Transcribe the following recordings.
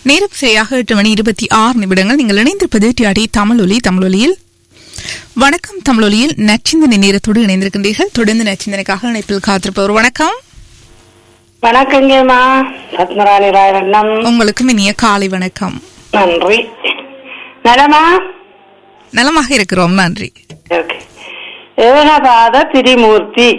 நேரம் சரியாக எட்டு மணி இருபத்தி ஆறு நிமிடங்கள் நீங்கள் இணைந்திருப்பது டிஆடி தமிழொலி தமிழொலியில் வணக்கம் தமிழொலியில் நச்சிந்தனை நேரத்தோடு இணைந்திருக்கின்றீர்கள் தொடர்ந்து நச்சிந்தனைக்காக இணைப்பில் காத்திருப்பவர் வணக்கம் வணக்கங்கம்மா பத்மராணி ராயரண்ணம் உங்களுக்கும் இனிய காலை வணக்கம் நன்றி நலமா நலமாக இருக்கிறோம் நன்றி ஓகே ஏகபாத திரிமூர்த்தி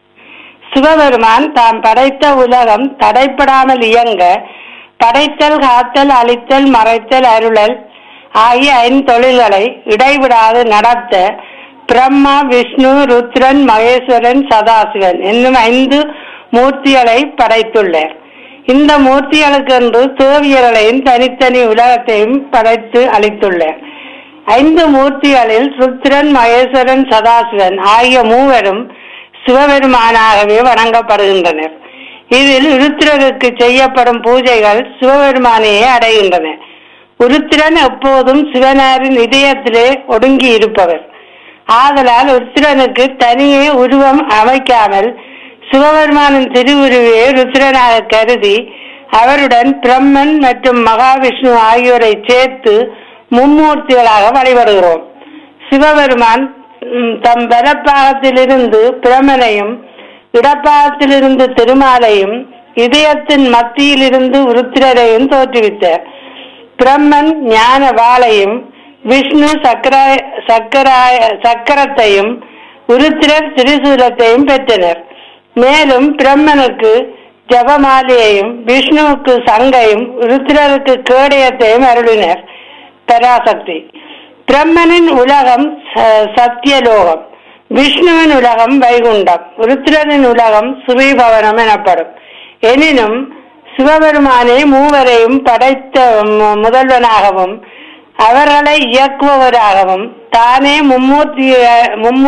சிவபெருமான் தாம் படைத்த உலகம் தடைப்படாமல் இயங்க படைத்தல் காத்தல் அழித்தல் மறைத்தல் அருளல் ஆகிய ஐந்தொழில்களை இடைவிடாது நடத்த பிரம்மா விஷ்ணு ருத்ரன் மகேஸ்வரன் சதாசிவன் என்னும் ஐந்து மூர்த்திகளை படைத்துள்ளார் இந்த மூர்த்திகளுக்கென்று தேவியர்களையும் தனித்தனி உலகத்தையும் படைத்து அளித்துள்ளார் ஐந்து மூர்த்திகளில் ருத்ரன் மகேஸ்வரன் சதாசிவன் ஆகிய மூவரும் சிவபெருமானாகவே வணங்கப்படுகின்றனர் இதில் உருத்திரருக்கு செய்யப்படும் பூஜைகள் சிவபெருமானையே அடைகின்றன உருத்திரன் எப்போதும் சிவனாரின் இதயத்திலே ஒடுங்கி இருப்பவர் ஆதலால் உருத்திரனுக்கு தனியே உருவம் அமைக்காமல் சிவபெருமானின் திருவுருவையே ருத்ரனாக கருதி அவருடன் பிரம்மன் மற்றும் மகாவிஷ்ணு ஆகியோரை சேர்த்து மும்மூர்த்திகளாக வழிபடுகிறோம் சிவபெருமான் ம், தம் வலப்பாகத்திலிருந்து பிரமனையும் இடப்பாகத்திலிருந்து திருமாலையும் இதயத்தின் மத்தியிலிருந்து உருத்திரரையும் தோற்றுவித்தார் பிரம்மன் ஞான வாளையும் விஷ்ணு சக்கர சக்கராய சக்கரத்தையும் உருத்திரர் திரிசூலத்தையும் பெற்றனர் மேலும் பிரம்மனுக்கு ஜபமாலையையும் விஷ்ணுவுக்கு சங்கையும் ருத்ரருக்கு கேடயத்தையும் அருளினர் பராசக்தி பிரம்மனின் உலகம் ச- சத்தியலோகம் விஷ்ணுவின் உலகம் வைகுண்டம் ருத்ரனின் உலகம் சுரீபவனம் எனப்படும் எனினும் சிவபெருமானே மூவரையும் படைத்த மு- முதல்வனாகவும் அவர்களை இயக்குபவராகவும் தானே மும்மூர்த்தி மும்மூ